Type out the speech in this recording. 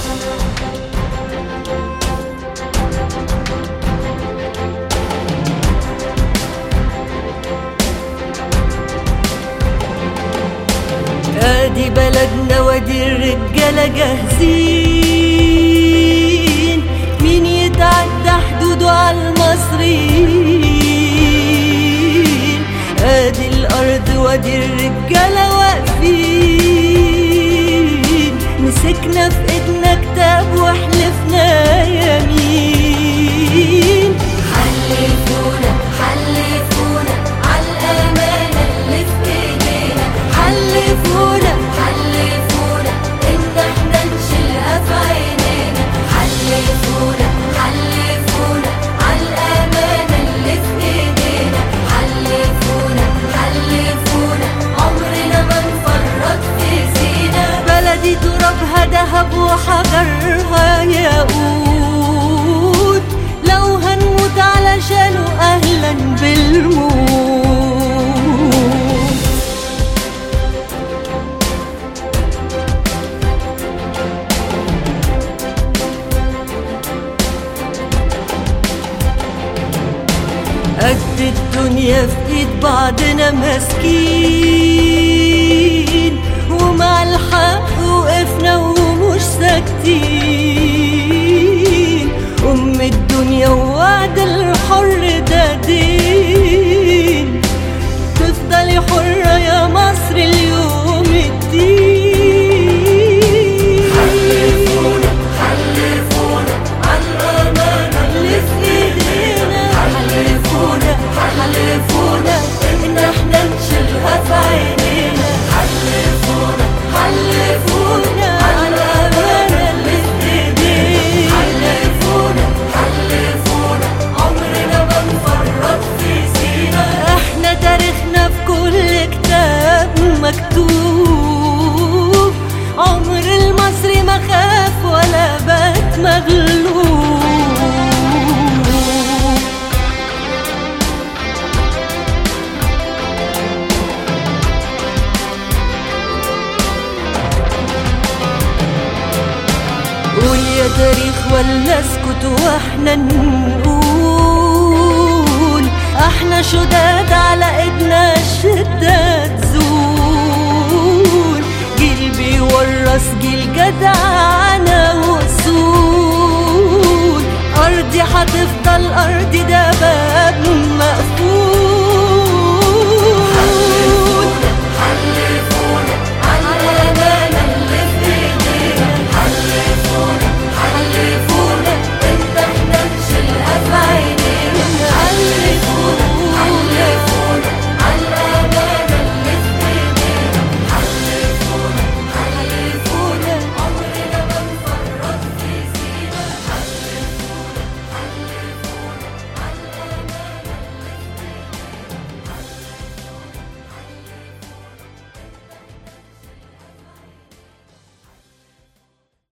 ادي بلدنا وادي الرجالة جاهزين مين يتعدى حدوده على المصريين ادي الارض وادي الرجالة واقفين مسكنا في ايدنا كتاب وحلفنا يمين حلفونا حلفونا عالأمانة اللي في ايدينا حلفونا حلفونا إن احنا نشيلها في عينينا حلفونا حلفونا عالأمانة اللي في ايدينا حلفونا حلفونا عمرنا ما نفرط في سينا بلدي ترابها دهب وحجرها ياقوت لو هنموت علشانه اهلا بالموت قد الدنيا في ايد بعضنا ماسكين ومع الحق وقفنا ومش ساكتين ام الدنيا ووعد الحر ده دين تفضلي حرة يا مصر اليوم الدين حلفونا حلفونا عالأمانة اللي في ايدينا حلفونا حلفونا ان احنا نشيلها في عينينا حلفونا حلفونا على الامانه اللي في ايدينا حلفونا حلفونا عمرنا ما نفرط في سينا احنا تاريخنا في كل كتاب مكتوب عمر المصري ما خاف ولا بات مغلوب قول يا تاريخ ولا اسكت واحنا نقول احنا شداد على ايدنا الشدة تزول جيل بيورث جيل جدعانة وصول ارضي هتفضل ارضي ده